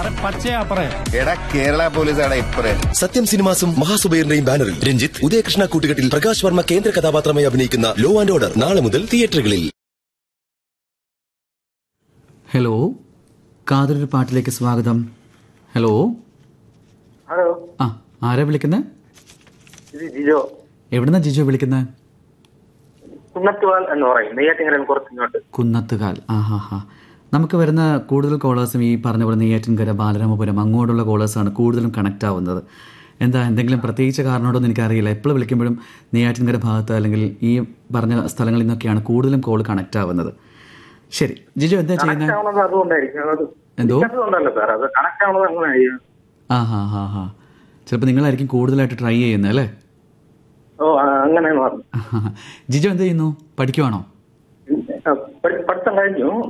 സാറേ പച്ചയാ പറയാ എടാ കേരള പോലീസാണ് ഇപ്പറേ സത്യം സിനിമാസും മഹാസുബൈറിന്റെയും ബാനറിൽ രഞ്ജിത്ത് ഉദയകൃഷ്ണ കൂട്ടുകെട്ടിൽ പ്രകാശ് വർമ്മ കേന്ദ്ര കഥാപാത്രമായി അഭിനയിക്കുന്ന ലോ ആൻഡ് ഓർഡർ നാളെ മുതൽ തിയേറ്ററുകളിൽ ഹലോ കാതലൊരു പാട്ടിലേക്ക് സ്വാഗതം ഹലോ ഹലോ ആ ആരാ വിളിക്കുന്നത് ഇത് ജിജോ എവിടുന്നാ ജിജോ വിളിക്കുന്നത് കുന്നത്തുവാൽ എന്ന് പറയും നെയ്യാറ്റിങ്കരൻ കുറച്ചിങ്ങോട്ട് കുന്നത്തുകാൽ ആ ഹാ ഹാ നമുക്ക് വരുന്ന കൂടുതൽ കോളേഴ്സും ഈ പറഞ്ഞ പോലെ നെയ്യാറ്റിൻകര ബാലരാമപുരം അങ്ങോട്ടുള്ള കോളേഴ്സാണ് കൂടുതലും കണക്ട് ആവുന്നത് എന്താ എന്തെങ്കിലും പ്രത്യേകിച്ച കാരണോടൊന്നും എനിക്കറിയില്ല എപ്പോൾ വിളിക്കുമ്പോഴും നെയ്യാറ്റിൻകര ഭാഗത്ത് അല്ലെങ്കിൽ ഈ പറഞ്ഞ സ്ഥലങ്ങളിൽ നിന്നൊക്കെയാണ് കൂടുതലും കോൾ കണക്ട് ആവുന്നത് ശരി ജിജോ എന്താ കണക്ട് ചെയ്യുന്നത് ആവണത് അതുകൊണ്ടായിരിക്കും അത് എന്തോ? അതുകൊണ്ടല്ലോ സാർ അത് കണക്ട് ആവണത് അങ്ങനെയായിരിക്കും ആ ഹാ ഹാ ഹാ ചിലപ്പോൾ നിങ്ങളായിരിക്കും കൂടുതലായിട്ട് ട്രൈ ചെയ്യുന്നത് അല്ലേ ഓ ആ, അങ്ങനെയെന്ന് പറഞ്ഞു ജിജോ എന്ത് ചെയ്യുന്നു പഠിക്കുവാണോ പഠി- പഠിത്തം കഴിഞ്ഞു